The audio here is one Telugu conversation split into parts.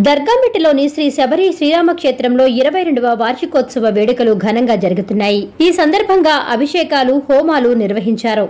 దర్గామిట్టలోని శ్రీ శబరి శ్రీరామ క్షేత్రంలో ఇరవై రెండవ వార్షికోత్సవ వేడుకలు ఘనంగా జరుగుతున్నాయి ఈ సందర్భంగా అభిషేకాలు హోమాలు నిర్వహించారు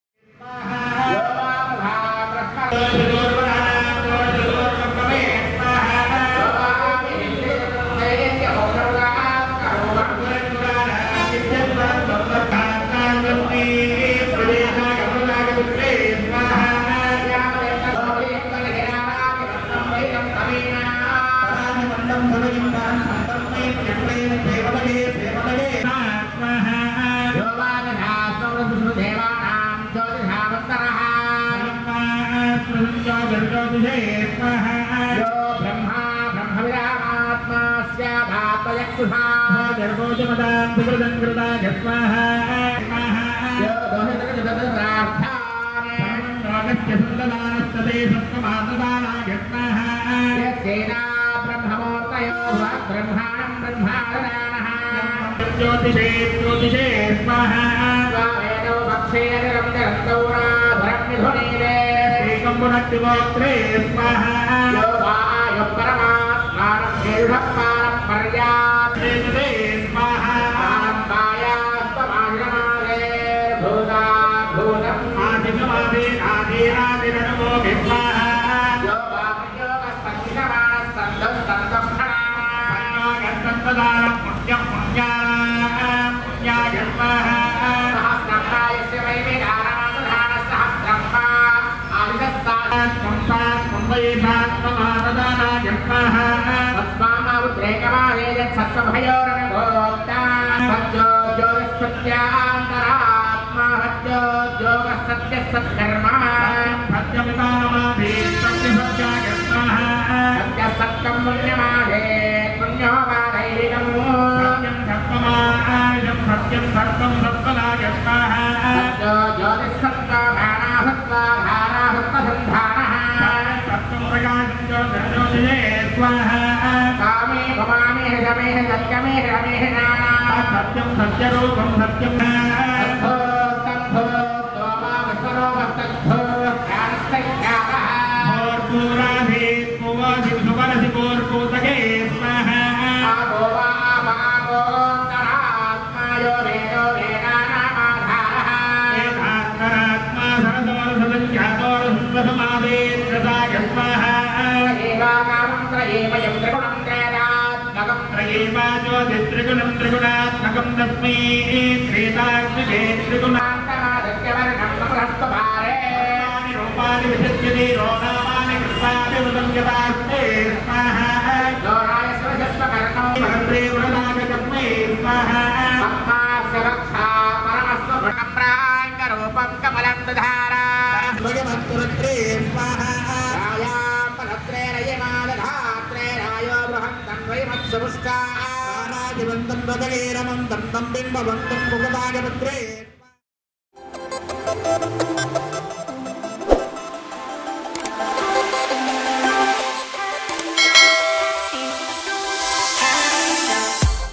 బ్రహ్మాణం బ్రహ్మాణానః జ్యోతిషే జ్యోతిషే స్వాహా వేదో భక్షేయనిరం నిరంతౌరాధరం నిధునీలే ఏకంబునక్తిగోత్రే స్వాహా యో వాయు పరమాత్మానం గేరుఢ పారం పర్యాత్ శ్రీమతే స్వాహా ఆనందాయాస్తమాహిరమాలే భూతా భూతం ఆదిశమాది ఆదిరాదిరణమో విద్వాహా యో వామయోగ సంహితమాన సంధం సందక్షణా గంధదాన పుణ్యం పుణ్యానా పుణ్యాయ స్వాహా సహస్రకాయస్య వై విధానమాధాన సహస్రం వా ఆదిదస్సాద సంసాత్ ముంబైభాత్మమానదానాయ స్వాహా తస్మామావుద్రేకమావేద సత్వభయోరణగోక్తా సత్యో జ్యోతిస్సత్యాంతరాత్మా సత్యో జ్యోగ సత్య సత్కర్మ సత్యమితానమాభి సత్యసత్యాయ స్వాహా సత్య సత్యం పుణ్యమాహే పుణ్యో వాదైరికం సత్యం సత్వమాయం సత్యం సర్వం సత్వనాయ స్వాహా సత్యో జ్యోతిస్సత్వ భానా సత్వ భానా సత్వసంధానః సత్వం ప్రకాశం జ్యోతిషే స్వాహా కామే భవామి హృదమే సత్యమే హృదమే నానా సత్యం సత్యరూపం సత్యం స్తంభో స్తంభో స్తోమా విశ్వరూపస్తద్ధో జ్ఞానస్థజ్ఞానః పూర్పూరాధి పూవాసి సువరసి పూర్పూతకే స్వాహా ఆగో వా భాగోత్తరాత్మాయో వేదో వేదానామాధారः వేదాంతరాత్మా సరసవరసంఖ్యాతోరసమాదేత్రసాయ స్వాహా ఏవాకామం త్రయేమయం త్రిగుణం త్రేదాత్మకం త్రయేవాజ్యోతిస్త్రిగుణం త్రిగుణాత్మకం తస్మై త్రేతాగ్నికే త్రిగుణాని త్రిగుణాంతమాదిత్యవర్ణం సమరస్తపారే రూపాని విశద్యతే రోనామాని కృష్ణాది ఉదంగతాస్తే స్వాహా లోరాయ శివశస్వకర్ణో మహంత్రే వృణాగతస్మై స్వాహా పద్మాస్య రక్షా పరమస్వ భ్రమప్రాంగరూపం కమలం దధారా భగవత్పురత్రే స్వాహా రాయాపనత్రేరయమాదధాత్రేరాయో బృహత్తం వైమత్సపుష్కా ఆరాజివంతం వదలేరమంతం తం బింబవంతం ముఖదాగపత్రే